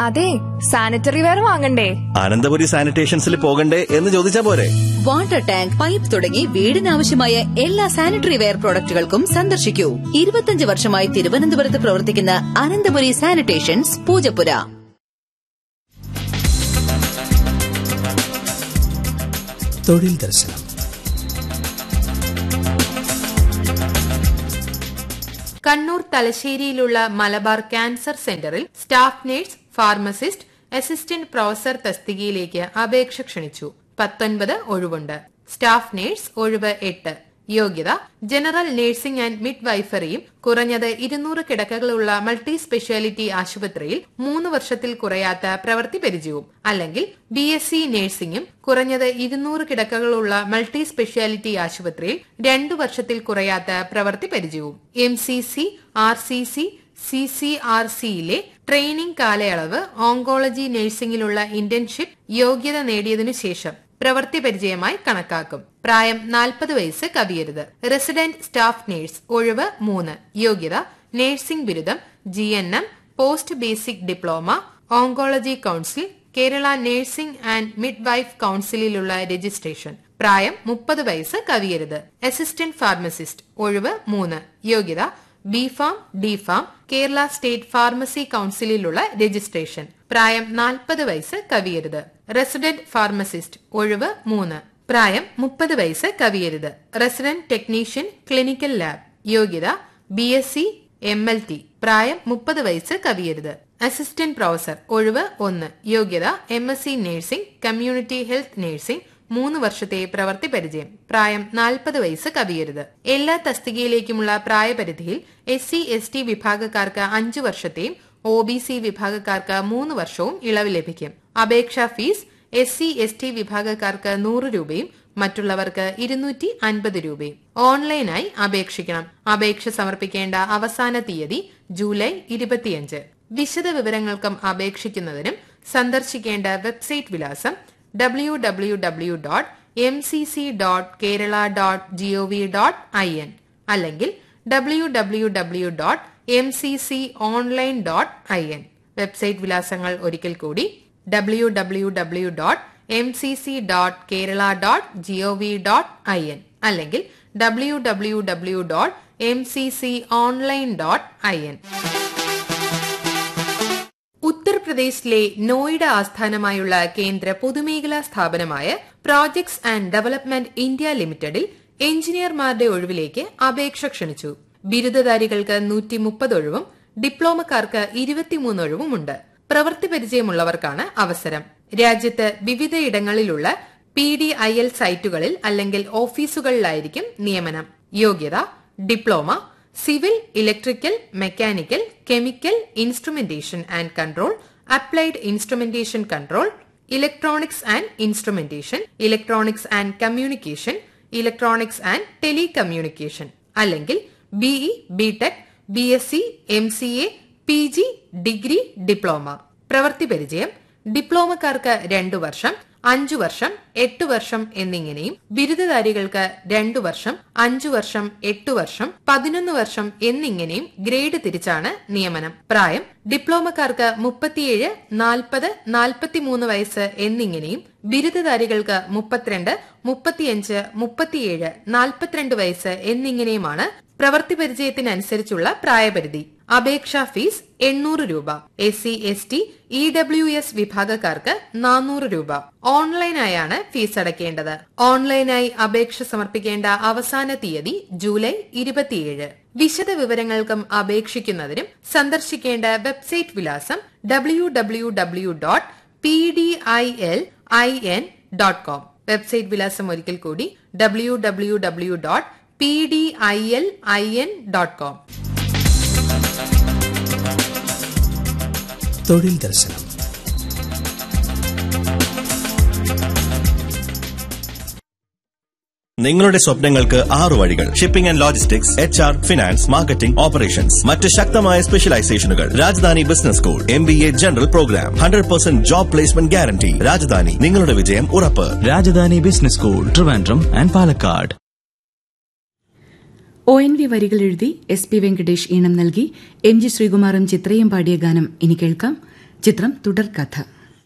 അതെ sanitary ware വാങ്ങണ്ടേ അനന്തപുരി സാനിറ്റേഷൻസിൽ പോകണ്ടേ എന്ന് ചോദിച്ചാ പോരെ വാട്ടർ ടാങ്ക് പൈപ്പ് തുടങ്ങി വീടിനാവശ്യമായ എല്ലാ സാനിറ്ററി വെയർ പ്രോഡക്റ്റുകൾക്കും സന്ദർശിക്കൂ ഇരുപത്തിയഞ്ച് വർഷമായി തിരുവനന്തപുരത്ത് പ്രവർത്തിക്കുന്ന അനന്തപുരി സാനിറ്റേഷൻസ് പൂജപ്പുര തൊഴിൽ ദർശനം കണ്ണൂർ തലശ്ശേരിയിലുള്ള മലബാർ ക്യാൻസർ സെന്ററിൽ staff nurse pharmacist assistant professor തസ്തികയിലേക്ക് അപേക്ഷ ക്ഷണിച്ചു പത്തൊൻപത് ഒഴിവുണ്ട് സ്റ്റാഫ് നഴ്സ് ഒഴിവ് എട്ട് യോഗ്യത ജനറൽ നഴ്സിംഗ് ആൻഡ് മിഡ് വൈഫറിയും കുറഞ്ഞത് ഇരുന്നൂറ് കിടക്കകളുള്ള മൾട്ടി സ്പെഷ്യാലിറ്റി ആശുപത്രിയിൽ മൂന്ന് വർഷത്തിൽ കുറയാത്ത പ്രവൃത്തി പരിചയവും അല്ലെങ്കിൽ ബി എസ് സി നഴ്സിംഗും കുറഞ്ഞത് ഇരുന്നൂറ് കിടക്കകളുള്ള മൾട്ടി സ്പെഷ്യാലിറ്റി ആശുപത്രിയിൽ രണ്ടു വർഷത്തിൽ കുറയാത്ത പ്രവൃത്തി പരിചയവും M C C R C C C C R സിയിലെ ട്രെയിനിംഗ് കാലയളവ് ഓങ്കോളജി നഴ്സിംഗിലുള്ള ഇന്റേൺഷിപ്പ് യോഗ്യത നേടിയതിനു ശേഷം പ്രവൃത്തി പരിചയമായി കണക്കാക്കും പ്രായം നാൽപ്പത് വയസ്സ് കവിയരുത് റെസിഡന്റ് സ്റ്റാഫ് നഴ്സ് ഒഴിവ് മൂന്ന് യോഗ്യത നഴ്സിംഗ് ബിരുദം G N M post basic diploma oncology council Kerala nursing and midwife കൌൺസിലിലുള്ള രജിസ്ട്രേഷൻ പ്രായം മുപ്പത് വയസ്സ് കവിയരുത് അസിസ്റ്റന്റ് ഫാർമസിസ്റ്റ് ഒഴിവ് മൂന്ന് യോഗ്യത B pharm D pharm Kerala state pharmacy കൌൺസിലിലുള്ള രജിസ്ട്രേഷൻ പ്രായം നാൽപ്പത് വയസ്സ് കവിയരുത് റെസിഡന്റ് ഫാർമസിസ്റ്റ് ഒഴിവ് മൂന്ന് പ്രായം മുപ്പത് വയസ്സ് കവിയരുത് റെസിഡന്റ് ടെക്നീഷ്യൻ ക്ലിനിക്കൽ ലാബ് യോഗ്യത B S C M L T പ്രായം മുപ്പത് വയസ്സ് കവിയരുത് അസിസ്റ്റന്റ് പ്രൊഫസർ ഒഴിവ് ഒന്ന് യോഗ്യത M S C nursing community health nursing മൂന്ന് വർഷത്തെ പ്രവൃത്തി പരിചയം പ്രായം നാൽപ്പത് വയസ്സ് കവിയരുത് എല്ലാ തസ്തികയിലേക്കുമുള്ള പ്രായപരിധിയിൽ എസ് സി എസ് ടി വിഭാഗക്കാർക്ക് അഞ്ചു വർഷത്തെയും ഒ ബി സി വിഭാഗക്കാർക്ക് മൂന്ന് വർഷവും ഇളവ് ലഭിക്കും അപേക്ഷാ fees S C S T വിഭാഗക്കാർക്ക് നൂറ് രൂപയും മറ്റുള്ളവർക്ക് ഇരുന്നൂറ്റി അൻപത് രൂപയും ഓൺലൈനായി അപേക്ഷിക്കണം അപേക്ഷ സമർപ്പിക്കേണ്ട അവസാന തീയതി ജൂലൈ ഇരുപത്തിയഞ്ച് വിശദ വിവരങ്ങൾക്കും അപേക്ഷിക്കുന്നതിനും സന്ദർശിക്കേണ്ട വെബ്സൈറ്റ് വിലാസം W W W dot M C C dot Kerala dot G O V dot I N അല്ലെങ്കിൽ W W W dot M C C online dot I N website വിലാസങ്ങൾ ഒരിക്കൽ കൂടി W W W dot M C C dot Kerala dot G O V dot I N അല്ലെങ്കിൽ W W W dot M C C online dot I N ഉത്തർപ്രദേശിലെ നോയിഡ ആസ്ഥാനമായുള്ള കേന്ദ്ര പൊതുമേഖലാ സ്ഥാപനമായ projects and development India ലിമിറ്റഡിൽ എഞ്ചിനീയർമാരുടെ ഒഴിവിലേക്ക് അപേക്ഷ ക്ഷണിച്ചു ബിരുദധാരികൾക്ക് നൂറ്റി മുപ്പത് ഒഴിവും ഡിപ്ലോമക്കാർക്ക് ഇരുപത്തിമൂന്ന് ഒഴിവുമുണ്ട് പ്രവൃത്തി പരിചയമുള്ളവർക്കാണ് അവസരം രാജ്യത്ത് വിവിധയിടങ്ങളിലുള്ള പി ഡി ഐ എൽ സൈറ്റുകളിൽ അല്ലെങ്കിൽ ഓഫീസുകളിലായിരിക്കും നിയമനം യോഗ്യത diploma civil electrical mechanical chemical instrumentation and control applied instrumentation control electronics and instrumentation electronics and communication electronics and telecommunication അല്ലെങ്കിൽ B E B Tech B S C M C A P G degree diploma പ്രവൃത്തി പരിചയം ഡിപ്ലോമക്കാർക്ക് രണ്ടു വർഷം അഞ്ചു വർഷം എട്ട് വർഷം എന്നിങ്ങനെയും ബിരുദധാരികൾക്ക് രണ്ടു വർഷം അഞ്ചു വർഷം എട്ടു വർഷം പതിനൊന്ന് വർഷം എന്നിങ്ങനെയും ഗ്രേഡ് തിരിച്ചാണ് നിയമനം പ്രായം ഡിപ്ലോമക്കാർക്ക് മുപ്പത്തിയേഴ് നാൽപ്പത് നാൽപ്പത്തിമൂന്ന് വയസ്സ് എന്നിങ്ങനെയും ബിരുദധാരികൾക്ക് മുപ്പത്തിരണ്ട് മുപ്പത്തിയഞ്ച് മുപ്പത്തിയേഴ് നാൽപ്പത്തിരണ്ട് വയസ്സ് എന്നിങ്ങനെയുമാണ് പ്രവൃത്തി പരിചയത്തിനനുസരിച്ചുള്ള പ്രായപരിധി അപേക്ഷാ ഫീസ് എണ്ണൂറ് രൂപ S C S T E W S വിഭാഗക്കാർക്ക് നാനൂറ് രൂപ ഓൺലൈനായാണ് ഫീസ് അടയ്ക്കേണ്ടത് ഓൺലൈനായി അപേക്ഷ സമർപ്പിക്കേണ്ട അവസാന തീയതി ജൂലൈ ഇരുപത്തിയേഴ് വിശദ വിവരങ്ങൾക്കും അപേക്ഷിക്കുന്നതിനും സന്ദർശിക്കേണ്ട വെബ്സൈറ്റ് വിലാസം W W W dot P D I L I N dot com website വിലാസം ഒരിക്കൽ കൂടി W W W dot P D I L I N dot com തൊഴിൽ ദർശനം നിങ്ങളുടെ സ്വപ്നങ്ങൾക്ക് ആറു വഴികൾ shipping and logistics H R finance marketing operations മറ്റ് ശക്തമായ സ്പെഷ്യലൈസേഷനുകൾ Rajadhani business school M B A general program hundred percent job placement guarantee Rajadhani നിങ്ങളുടെ വിജയം ഉറപ്പ് Rajdhani business school Trivandrum and Palakkad O N V വരികൾ എഴുതി എസ് പി വെങ്കടേഷ് ഈണം നൽകി എം ജി ശ്രീകുമാറും ചിത്രയും പാടിയ ഗാനം ഇനി കേൾക്കാം ചിത്രം തുടർക്കഥ